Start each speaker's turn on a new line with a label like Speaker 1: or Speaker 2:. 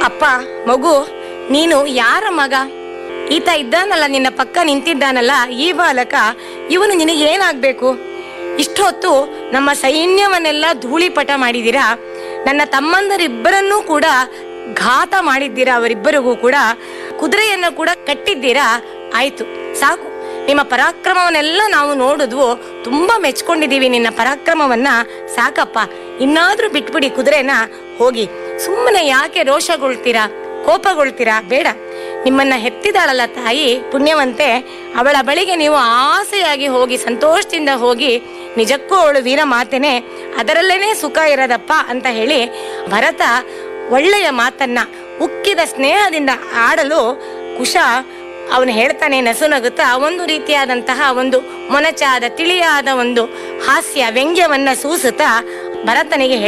Speaker 1: ಅಪ್ಪ ಮಗು ನೀನು ಯಾರ ಮಗ ಈತ ಇದ್ದಾನಲ್ಲ ನಿನ್ನ ಪಕ್ಕ ನಿಂತಿದ್ದಾನಲ್ಲ ಈ ಬಾಲಕ ಇವನು ನಿನಗೆ ಏನಾಗ್ಬೇಕು ಇಷ್ಟೊತ್ತು ನಮ್ಮ ಸೈನ್ಯವನ್ನೆಲ್ಲ ಧೂಳಿಪಟ ಮಾಡಿದ್ದೀರಾ ನನ್ನ ತಮ್ಮಂದರಿಬ್ಬರನ್ನೂ ಕೂಡ ಘಾತ ಮಾಡಿದ್ದೀರಾ ಅವರಿಬ್ಬರಿಗೂ ಕೂಡ ಕುದುರೆಯನ್ನು ಕೂಡ ಕಟ್ಟಿದ್ದೀರಾ ಆಯ್ತು ಸಾಕು ನಿಮ್ಮ ಪರಾಕ್ರಮವನ್ನೆಲ್ಲ ನಾವು ನೋಡಿದ್ವು ತುಂಬಾ ಮೆಚ್ಕೊಂಡಿದೀವಿ ನಿನ್ನ ಪರಾಕ್ರಮವನ್ನ ಸಾಕಪ್ಪ ಇನ್ನಾದ್ರೂ ಬಿಟ್ಬಿಡಿ ಕುದುರೆನ ಹೋಗಿ ಸುಮ್ಮನೆ ಯಾಕೆ ರೋಷಗೊಳ್ತೀರಾ ಕೋಪಗೊಳ್ತೀರಾ ಬೇಡ ನಿಮ್ಮನ್ನ ಹೆತ್ತಿದಾಳಲ್ಲ ತಾಯಿ ಪುಣ್ಯವಂತೆ ಅವಳ ಬಳಿಗೆ ನೀವು ಆಸೆಯಾಗಿ ಹೋಗಿ ಸಂತೋಷದಿಂದ ಹೋಗಿ ನಿಜಕ್ಕೂ ಅವಳು ವೀರ ಮಾತೆನೆ ಅದರಲ್ಲೇನೆ ಸುಖ ಇರೋದಪ್ಪ ಅಂತ ಹೇಳಿ ಭರತ ಒಳ್ಳೆಯ ಮಾತನ್ನ ಉಕ್ಕಿದ ಸ್ನೇಹದಿಂದ ಆಡಲು ಕುಶ ಅವನು ಹೇಳ್ತಾನೆ ನಸುನಗುತ್ತಾ ಒಂದು ರೀತಿಯಾದಂತಹ ಒಂದು ಮೊನಚಾದ ತಿಳಿಯಾದ ಒಂದು ಹಾಸ್ಯ ವ್ಯಂಗ್ಯವನ್ನ ಸೂಸುತ್ತಾ ಭರತನಿಗೆ